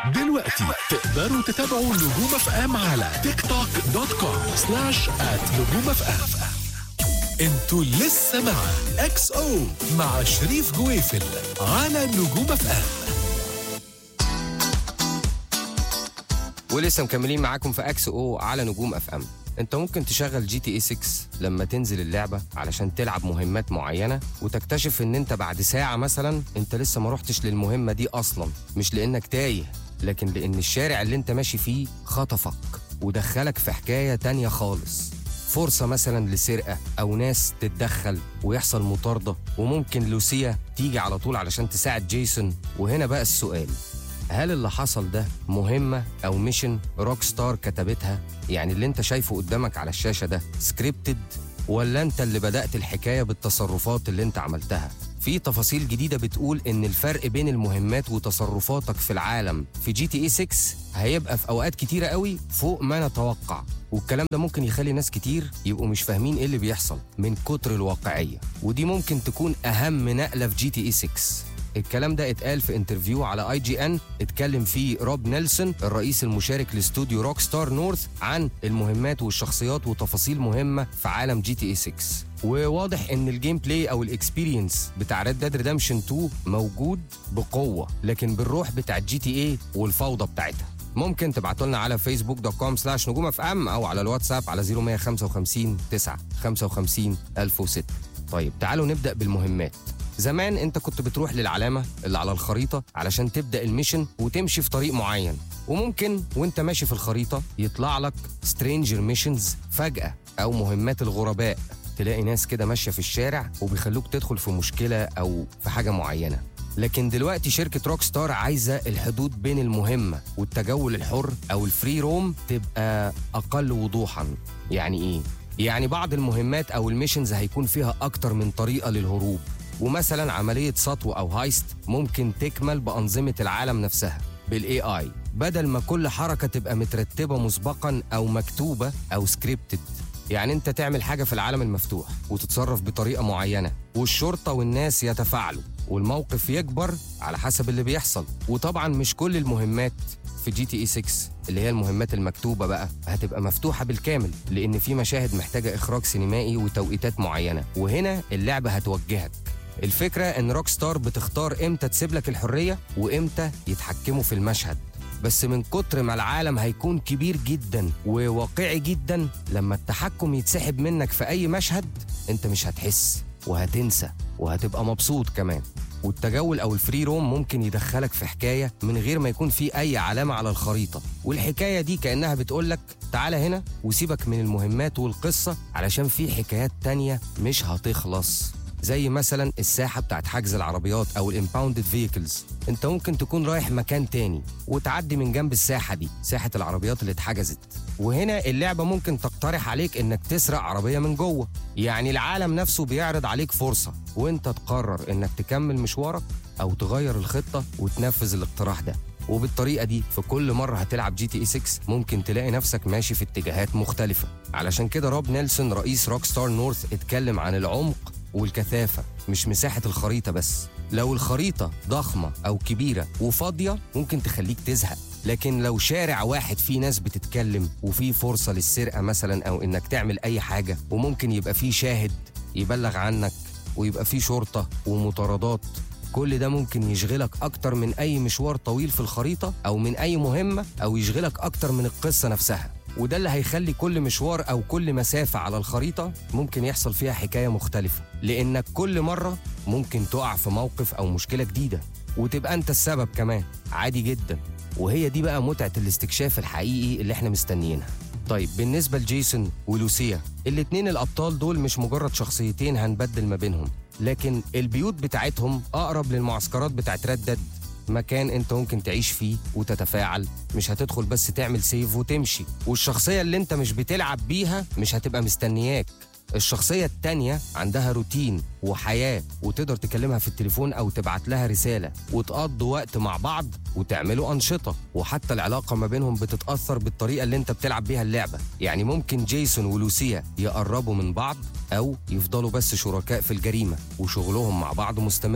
دلوقتي تقدروا تتابعوا نجوم اف ام على تيك توك دوت كوم سلاش ات نجوم اف ام انتوا لسه مع اكس او مع شريف جويفل على نجوم اف ام ولسه مكملين معاكم في اكس او على نجوم اف ام انت ممكن تشغل جي تي اي 6 لما تنزل اللعبه علشان تلعب مهمات معينه وتكتشف ان انت بعد ساعه مثلا انت لسه ما رحتش للمهمه دي اصلا مش لانك تايه لكن لان الشارع اللي انت ماشي فيه خطفك ودخلك في حكايه تانية خالص فرصة مثلا لسرقة أو ناس تتدخل ويحصل مطاردة وممكن لوسيا تيجي على طول علشان تساعد جيسون وهنا بقى السؤال هل اللي حصل ده مهمة أو ميشن روك ستار كتبتها؟ يعني اللي انت شايفه قدامك على الشاشة ده سكريبتد ولا انت اللي بدأت الحكاية بالتصرفات اللي انت عملتها؟ في تفاصيل جديدة بتقول إن الفرق بين المهمات وتصرفاتك في العالم في جي تي اي 6 هيبقى في أوقات كتيرة قوي فوق ما نتوقع والكلام ده ممكن يخلي ناس كتير يبقوا مش فاهمين ايه اللي بيحصل من كتر الواقعية ودي ممكن تكون أهم نقلة في جي تي اي 6 الكلام ده اتقال في انترفيو على اي جي ان اتكلم فيه روب نيلسون الرئيس المشارك لاستوديو روك ستار نورث عن المهمات والشخصيات وتفاصيل مهمه في عالم جي تي اي 6 وواضح ان الجيم بلاي او الاكسبيرينس بتاع ريد ديد ريدمشن 2 موجود بقوه لكن بالروح بتاع جي تي اي والفوضى بتاعتها ممكن تبعتوا لنا على فيسبوك دوت كوم سلاش نجوم اف ام او على الواتساب على 0155 9 55 1006 طيب تعالوا نبدا بالمهمات زمان انت كنت بتروح للعلامه اللي على الخريطه علشان تبدا الميشن وتمشي في طريق معين وممكن وانت ماشي في الخريطه يطلع لك سترينجر ميشنز فجاه او مهمات الغرباء تلاقي ناس كده ماشيه في الشارع وبيخلوك تدخل في مشكله او في حاجه معينه لكن دلوقتي شركة روك ستار عايزة الحدود بين المهمة والتجول الحر أو الفري روم تبقى أقل وضوحا يعني إيه؟ يعني بعض المهمات أو الميشنز هيكون فيها أكتر من طريقة للهروب ومثلا عملية سطو أو هايست ممكن تكمل بأنظمة العالم نفسها بالاي اي بدل ما كل حركة تبقى مترتبة مسبقا أو مكتوبة أو سكريبتد يعني انت تعمل حاجة في العالم المفتوح وتتصرف بطريقة معينة والشرطة والناس يتفاعلوا والموقف يكبر على حسب اللي بيحصل وطبعا مش كل المهمات في جي تي اي 6 اللي هي المهمات المكتوبه بقى هتبقى مفتوحه بالكامل لان في مشاهد محتاجه اخراج سينمائي وتوقيتات معينه وهنا اللعبه هتوجهك الفكره ان روك ستار بتختار امتى تسيب لك الحريه وامتى يتحكموا في المشهد بس من كتر ما العالم هيكون كبير جدا وواقعي جدا لما التحكم يتسحب منك في اي مشهد انت مش هتحس وهتنسى وهتبقى مبسوط كمان والتجول او الفري روم ممكن يدخلك في حكايه من غير ما يكون في اي علامه على الخريطه والحكايه دي كانها بتقولك تعالى هنا وسيبك من المهمات والقصه علشان في حكايات تانية مش هتخلص زي مثلا الساحه بتاعت حجز العربيات او الامباوندد فيكلز انت ممكن تكون رايح مكان تاني وتعدي من جنب الساحه دي ساحه العربيات اللي اتحجزت وهنا اللعبه ممكن تقترح عليك انك تسرق عربيه من جوه يعني العالم نفسه بيعرض عليك فرصه وانت تقرر انك تكمل مشوارك او تغير الخطه وتنفذ الاقتراح ده وبالطريقه دي في كل مره هتلعب جي تي اي 6 ممكن تلاقي نفسك ماشي في اتجاهات مختلفه علشان كده روب نيلسون رئيس روك ستار نورث اتكلم عن العمق والكثافه مش مساحه الخريطه بس لو الخريطه ضخمه او كبيره وفاضيه ممكن تخليك تزهق لكن لو شارع واحد فيه ناس بتتكلم وفيه فرصه للسرقه مثلا او انك تعمل اي حاجه وممكن يبقى فيه شاهد يبلغ عنك ويبقى فيه شرطه ومطاردات كل ده ممكن يشغلك أكتر من أي مشوار طويل في الخريطة أو من أي مهمة أو يشغلك أكتر من القصة نفسها وده اللي هيخلي كل مشوار أو كل مسافة على الخريطة ممكن يحصل فيها حكاية مختلفة لأنك كل مرة ممكن تقع في موقف أو مشكلة جديدة وتبقى أنت السبب كمان عادي جدا وهي دي بقى متعة الاستكشاف الحقيقي اللي احنا مستنيينها طيب بالنسبة لجيسون ولوسيا الاتنين الأبطال دول مش مجرد شخصيتين هنبدل ما بينهم لكن البيوت بتاعتهم أقرب للمعسكرات بتاعت ريد ديد مكان انت ممكن تعيش فيه وتتفاعل مش هتدخل بس تعمل سيف وتمشي والشخصية اللي انت مش بتلعب بيها مش هتبقى مستنياك الشخصية التانية عندها روتين وحياة وتقدر تكلمها في التليفون أو تبعت لها رسالة وتقضوا وقت مع بعض وتعملوا أنشطة وحتى العلاقة ما بينهم بتتأثر بالطريقة اللي أنت بتلعب بيها اللعبة يعني ممكن جيسون ولوسيا يقربوا من بعض أو يفضلوا بس شركاء في الجريمة وشغلهم مع بعض مستمر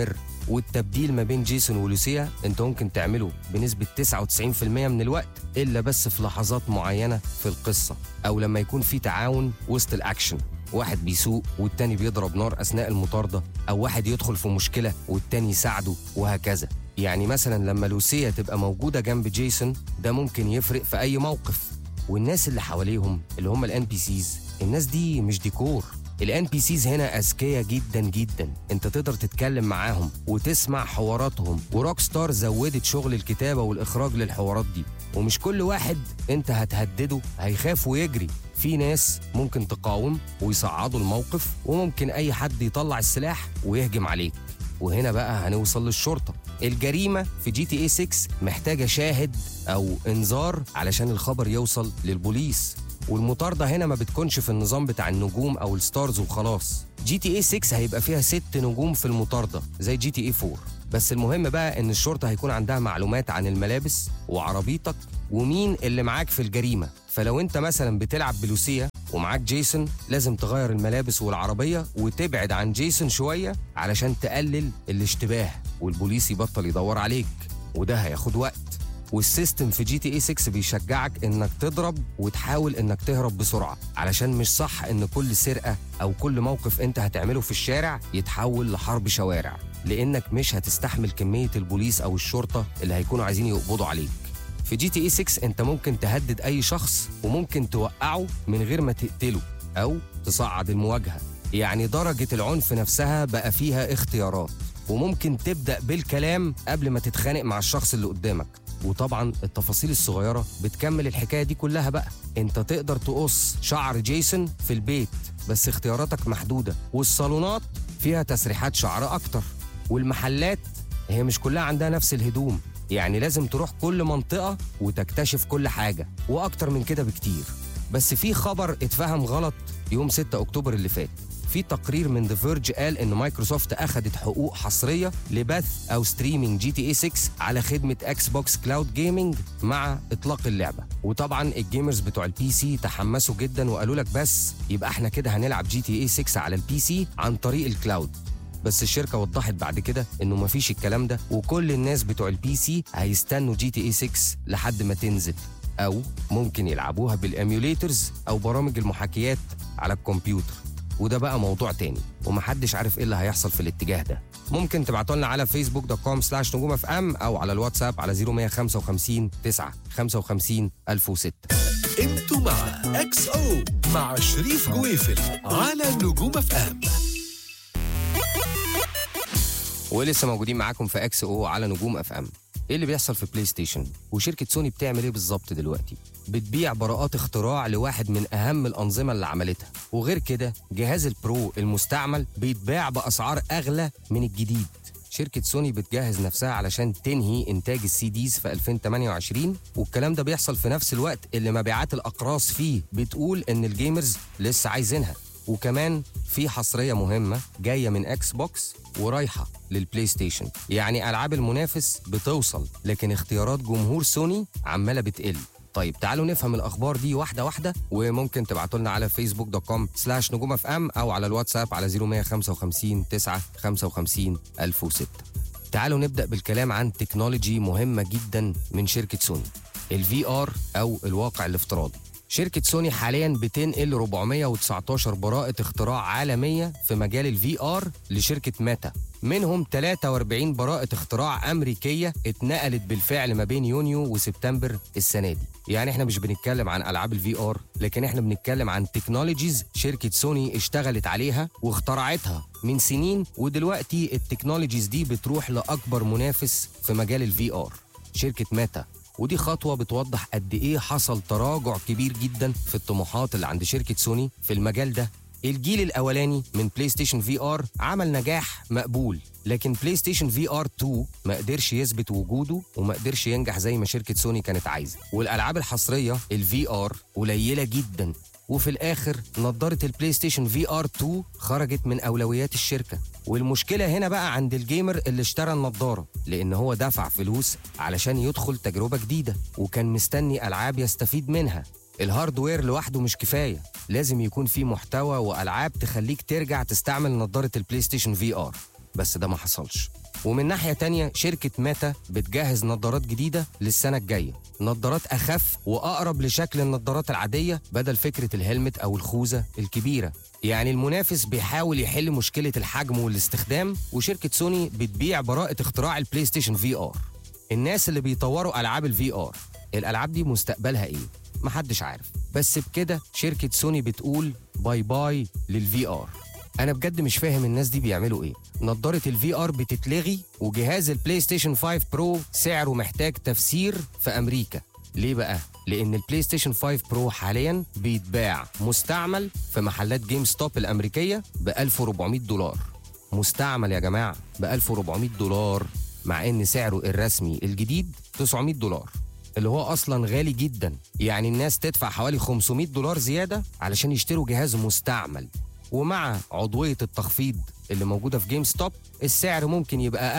والتبديل ما بين جيسون ولوسيا انت ممكن تعمله بنسبة 99% من الوقت إلا بس في لحظات معينة في القصة أو لما يكون في تعاون وسط الأكشن واحد بيسوق والتاني بيضرب نار أثناء المطاردة أو واحد يدخل في مشكلة والتاني يساعده وهكذا يعني مثلا لما لوسيا تبقى موجودة جنب جيسون ده ممكن يفرق في أي موقف والناس اللي حواليهم اللي هم الان بي سيز الناس دي مش ديكور الان بي سيز هنا اذكياء جدا جدا انت تقدر تتكلم معاهم وتسمع حواراتهم وروك ستار زودت شغل الكتابه والاخراج للحوارات دي ومش كل واحد انت هتهدده هيخاف ويجري في ناس ممكن تقاوم ويصعدوا الموقف وممكن اي حد يطلع السلاح ويهجم عليك وهنا بقى هنوصل للشرطه الجريمه في جي تي اي 6 محتاجه شاهد او انذار علشان الخبر يوصل للبوليس والمطاردة هنا ما بتكونش في النظام بتاع النجوم أو الستارز وخلاص جي تي اي 6 هيبقى فيها ست نجوم في المطاردة زي جي تي اي 4 بس المهم بقى ان الشرطة هيكون عندها معلومات عن الملابس وعربيتك ومين اللي معاك في الجريمة فلو انت مثلا بتلعب بلوسيا ومعاك جيسون لازم تغير الملابس والعربية وتبعد عن جيسون شوية علشان تقلل الاشتباه والبوليس يبطل يدور عليك وده هياخد وقت والسيستم في جي تي اي 6 بيشجعك انك تضرب وتحاول انك تهرب بسرعه علشان مش صح ان كل سرقه او كل موقف انت هتعمله في الشارع يتحول لحرب شوارع لانك مش هتستحمل كميه البوليس او الشرطه اللي هيكونوا عايزين يقبضوا عليك في جي تي اي 6 انت ممكن تهدد اي شخص وممكن توقعه من غير ما تقتله او تصعد المواجهه يعني درجه العنف نفسها بقى فيها اختيارات وممكن تبدا بالكلام قبل ما تتخانق مع الشخص اللي قدامك وطبعا التفاصيل الصغيره بتكمل الحكايه دي كلها بقى انت تقدر تقص شعر جيسون في البيت بس اختياراتك محدوده والصالونات فيها تسريحات شعر اكتر والمحلات هي مش كلها عندها نفس الهدوم يعني لازم تروح كل منطقه وتكتشف كل حاجه واكتر من كده بكتير بس في خبر اتفهم غلط يوم 6 اكتوبر اللي فات في تقرير من ذا فيرج قال ان مايكروسوفت اخذت حقوق حصريه لبث او ستريمينج جي تي اي 6 على خدمه اكس بوكس كلاود جيمنج مع اطلاق اللعبه وطبعا الجيمرز بتوع البي سي تحمسوا جدا وقالوا لك بس يبقى احنا كده هنلعب جي تي اي 6 على البي سي عن طريق الكلاود بس الشركه وضحت بعد كده انه مفيش الكلام ده وكل الناس بتوع البي سي هيستنوا جي تي اي 6 لحد ما تنزل او ممكن يلعبوها بالاميوليترز او برامج المحاكيات على الكمبيوتر وده بقى موضوع تاني ومحدش عارف ايه اللي هيحصل في الاتجاه ده ممكن تبعتوا لنا على فيسبوك دوت كوم سلاش نجوم اف ام او على الواتساب على 0155 9 55 1006 انتوا مع اكس او مع شريف جويفل على نجوم اف ام ولسه موجودين معاكم في اكس او على نجوم اف ام ايه اللي بيحصل في بلاي ستيشن وشركه سوني بتعمل ايه بالظبط دلوقتي بتبيع براءات اختراع لواحد من اهم الانظمه اللي عملتها وغير كده جهاز البرو المستعمل بيتباع باسعار اغلى من الجديد شركة سوني بتجهز نفسها علشان تنهي إنتاج السي ديز في 2028 والكلام ده بيحصل في نفس الوقت اللي مبيعات الأقراص فيه بتقول إن الجيمرز لسه عايزينها وكمان في حصرية مهمة جاية من اكس بوكس ورايحة للبلاي ستيشن يعني ألعاب المنافس بتوصل لكن اختيارات جمهور سوني عمالة بتقل طيب تعالوا نفهم الأخبار دي واحدة واحدة وممكن تبعتوا لنا على فيسبوك دوت كوم سلاش نجوم اف ام أو على الواتساب على 0155 9 55 1006 تعالوا نبدأ بالكلام عن تكنولوجي مهمة جدا من شركة سوني الفي ار أو الواقع الافتراضي شركة سوني حاليا بتنقل 419 براءة اختراع عالمية في مجال الفي ار لشركة ميتا منهم 43 براءة اختراع أمريكية اتنقلت بالفعل ما بين يونيو وسبتمبر السنة دي يعني احنا مش بنتكلم عن ألعاب الفي ار لكن احنا بنتكلم عن تكنولوجيز شركة سوني اشتغلت عليها واخترعتها من سنين ودلوقتي التكنولوجيز دي بتروح لأكبر منافس في مجال الفي ار شركة ميتا ودي خطوة بتوضح قد إيه حصل تراجع كبير جدا في الطموحات اللي عند شركة سوني في المجال ده الجيل الأولاني من بلاي ستيشن في ار عمل نجاح مقبول لكن بلاي ستيشن في ار 2 ما قدرش يثبت وجوده وما قدرش ينجح زي ما شركة سوني كانت عايزة والألعاب الحصرية الفي ار قليلة جدا وفي الاخر نظاره البلاي ستيشن في ار 2 خرجت من اولويات الشركه والمشكله هنا بقى عند الجيمر اللي اشترى النظاره لان هو دفع فلوس علشان يدخل تجربه جديده وكان مستني العاب يستفيد منها الهاردوير لوحده مش كفايه لازم يكون في محتوى والعاب تخليك ترجع تستعمل نظاره البلاي ستيشن في ار بس ده ما حصلش ومن ناحية تانية شركة ميتا بتجهز نظارات جديدة للسنة الجاية نظارات أخف وأقرب لشكل النظارات العادية بدل فكرة الهلمت أو الخوذة الكبيرة يعني المنافس بيحاول يحل مشكلة الحجم والاستخدام وشركة سوني بتبيع براءة اختراع البلاي ستيشن في ار الناس اللي بيطوروا ألعاب الفي ار الألعاب دي مستقبلها إيه؟ محدش عارف بس بكده شركة سوني بتقول باي باي للفي ار انا بجد مش فاهم الناس دي بيعملوا ايه نضاره الفي ار بتتلغي وجهاز البلاي ستيشن 5 برو سعره محتاج تفسير في امريكا ليه بقى لان البلاي ستيشن 5 برو حاليا بيتباع مستعمل في محلات جيم ستوب الامريكيه ب 1400 دولار مستعمل يا جماعه ب 1400 دولار مع ان سعره الرسمي الجديد 900 دولار اللي هو اصلا غالي جدا يعني الناس تدفع حوالي 500 دولار زياده علشان يشتروا جهاز مستعمل ومع عضويه التخفيض اللي موجوده في جيم ستوب السعر ممكن يبقى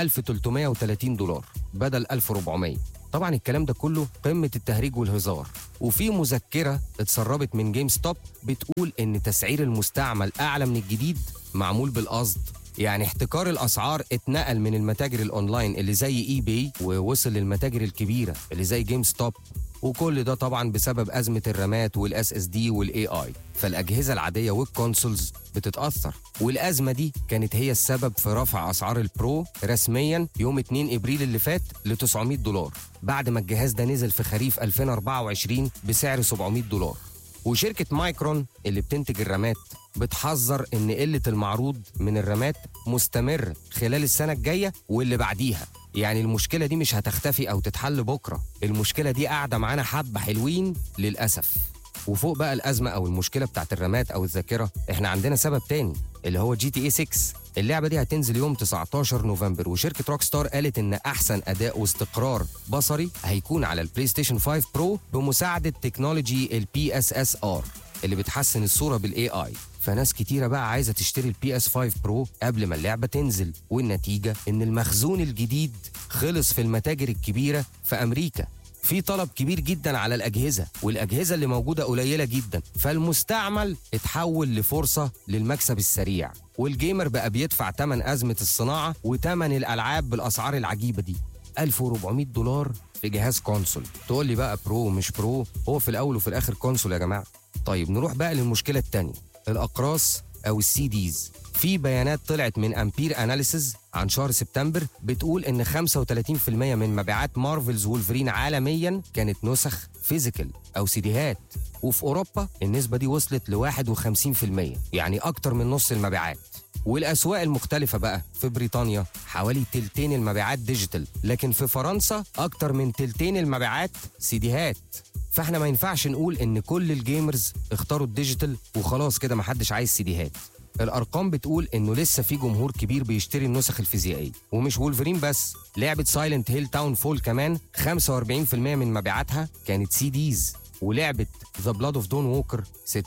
1330 دولار بدل 1400 طبعا الكلام ده كله قمه التهريج والهزار وفي مذكره اتسربت من جيم ستوب بتقول ان تسعير المستعمل اعلى من الجديد معمول بالقصد يعني احتكار الاسعار اتنقل من المتاجر الاونلاين اللي زي اي باي ووصل للمتاجر الكبيره اللي زي جيم ستوب وكل ده طبعا بسبب ازمه الرامات والاس اس دي والاي اي فالاجهزه العاديه والكونسولز بتتاثر والازمه دي كانت هي السبب في رفع اسعار البرو رسميا يوم 2 ابريل اللي فات ل 900 دولار بعد ما الجهاز ده نزل في خريف 2024 بسعر 700 دولار وشركة مايكرون اللي بتنتج الرامات بتحذر ان قلة المعروض من الرامات مستمر خلال السنة الجاية واللي بعديها يعني المشكلة دي مش هتختفي او تتحل بكرة المشكلة دي قاعدة معانا حبة حلوين للأسف وفوق بقى الأزمة أو المشكلة بتاعت الرامات أو الذاكرة إحنا عندنا سبب تاني اللي هو جي تي اي 6 اللعبة دي هتنزل يوم 19 نوفمبر وشركة روك ستار قالت إن أحسن أداء واستقرار بصري هيكون على البلاي ستيشن 5 برو بمساعدة تكنولوجي البي اس اس ار اللي بتحسن الصورة بالاي اي فناس كتيرة بقى عايزة تشتري البي اس 5 برو قبل ما اللعبة تنزل والنتيجة إن المخزون الجديد خلص في المتاجر الكبيرة في أمريكا في طلب كبير جدا على الأجهزة والأجهزة اللي موجودة قليلة جدا فالمستعمل اتحول لفرصة للمكسب السريع والجيمر بقى بيدفع تمن أزمة الصناعة وتمن الألعاب بالأسعار العجيبة دي 1400 دولار في جهاز كونسول تقول لي بقى برو مش برو هو في الأول وفي الآخر كونسول يا جماعة طيب نروح بقى للمشكلة التانية الأقراص أو السي ديز في بيانات طلعت من امبير اناليسز عن شهر سبتمبر بتقول ان 35% من مبيعات مارفلز وولفرين عالميا كانت نسخ فيزيكال او سيديهات وفي اوروبا النسبه دي وصلت ل 51% يعني اكتر من نص المبيعات والاسواق المختلفه بقى في بريطانيا حوالي تلتين المبيعات ديجيتال لكن في فرنسا اكتر من تلتين المبيعات سيديهات فاحنا ما ينفعش نقول ان كل الجيمرز اختاروا الديجيتال وخلاص كده محدش عايز سيديهات الارقام بتقول انه لسه في جمهور كبير بيشتري النسخ الفيزيائيه ومش وولفرين بس لعبه سايلنت هيل تاون فول كمان 45% من مبيعاتها كانت سي ديز ولعبه ذا بلاد اوف دون ووكر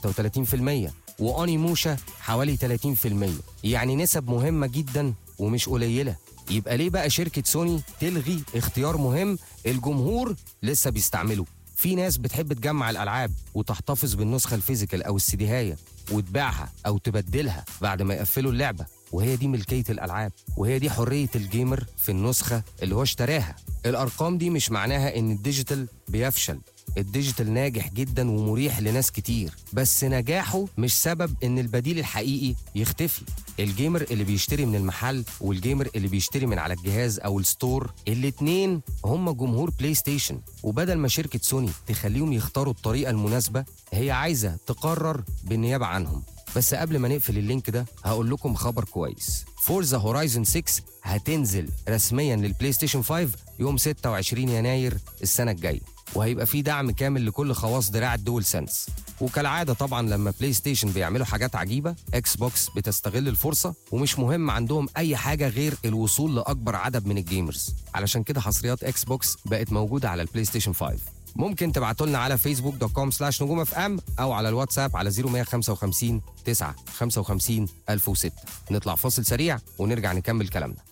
36% واني موشا حوالي 30% يعني نسب مهمه جدا ومش قليله يبقى ليه بقى شركه سوني تلغي اختيار مهم الجمهور لسه بيستعمله في ناس بتحب تجمع الالعاب وتحتفظ بالنسخه الفيزيكال او السيديهايه وتبيعها او تبدلها بعد ما يقفلوا اللعبه وهي دي ملكيه الالعاب وهي دي حريه الجيمر في النسخه اللي هو اشتراها الارقام دي مش معناها ان الديجيتال بيفشل الديجيتال ناجح جدا ومريح لناس كتير بس نجاحه مش سبب ان البديل الحقيقي يختفي الجيمر اللي بيشتري من المحل والجيمر اللي بيشتري من على الجهاز او الستور الاتنين هم جمهور بلاي ستيشن وبدل ما شركة سوني تخليهم يختاروا الطريقة المناسبة هي عايزة تقرر بالنيابة عنهم بس قبل ما نقفل اللينك ده هقول لكم خبر كويس فورزا هورايزون 6 هتنزل رسميا للبلاي ستيشن 5 يوم 26 يناير السنة الجاية وهيبقى في دعم كامل لكل خواص دراع الدول سنس وكالعاده طبعا لما بلاي ستيشن بيعملوا حاجات عجيبه اكس بوكس بتستغل الفرصه ومش مهم عندهم اي حاجه غير الوصول لاكبر عدد من الجيمرز علشان كده حصريات اكس بوكس بقت موجوده على البلاي ستيشن 5 ممكن تبعتوا لنا على فيسبوك دوت كوم سلاش نجوم اف ام او على الواتساب على 0155 9 55 1006 نطلع فاصل سريع ونرجع نكمل كلامنا